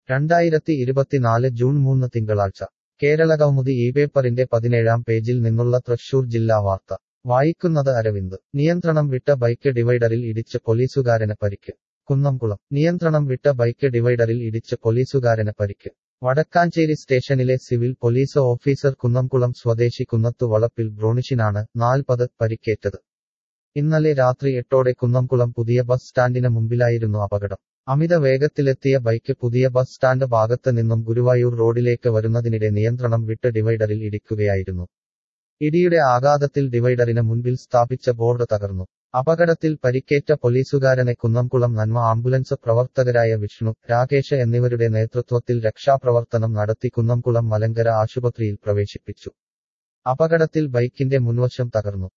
രണ്ടായിരത്തി ഇരുപത്തിനാല് ജൂൺ മൂന്ന് തിങ്കളാഴ്ച കേരളകൗമുദി ഈ പേപ്പറിന്റെ പതിനേഴാം പേജിൽ നിന്നുള്ള തൃശൂർ ജില്ലാ വാർത്ത വായിക്കുന്നത് അരവിന്ദ് നിയന്ത്രണം വിട്ട ബൈക്ക് ഡിവൈഡറിൽ ഇടിച്ച് പോലീസുകാരന് പരിക്ക് കുന്നംകുളം നിയന്ത്രണം വിട്ട ബൈക്ക് ഡിവൈഡറിൽ ഇടിച്ച് പോലീസുകാരന് പരിക്ക് വടക്കാഞ്ചേരി സ്റ്റേഷനിലെ സിവിൽ പോലീസ് ഓഫീസർ കുന്നംകുളം സ്വദേശി കുന്നത്തു വളപ്പിൽ ബ്രോണിഷിനാണ് നാൽപ്പത് പരിക്കേറ്റത് ഇന്നലെ രാത്രി എട്ടോടെ കുന്നംകുളം പുതിയ ബസ് സ്റ്റാൻഡിന് മുമ്പിലായിരുന്നു അപകടം അമിത വേഗത്തിലെത്തിയ ബൈക്ക് പുതിയ ബസ് സ്റ്റാൻഡ് ഭാഗത്ത് നിന്നും ഗുരുവായൂർ റോഡിലേക്ക് വരുന്നതിനിടെ നിയന്ത്രണം വിട്ട് ഡിവൈഡറിൽ ഇടിക്കുകയായിരുന്നു ഇടിയുടെ ആഘാതത്തിൽ ഡിവൈഡറിന് മുൻപിൽ സ്ഥാപിച്ച ബോർഡ് തകർന്നു അപകടത്തിൽ പരിക്കേറ്റ പോലീസുകാരനെ കുന്നംകുളം നന്മ ആംബുലൻസ് പ്രവർത്തകരായ വിഷ്ണു രാകേഷ് എന്നിവരുടെ നേതൃത്വത്തിൽ രക്ഷാപ്രവർത്തനം നടത്തി കുന്നംകുളം മലങ്കര ആശുപത്രിയിൽ പ്രവേശിപ്പിച്ചു അപകടത്തിൽ ബൈക്കിന്റെ മുൻവശം തകർന്നു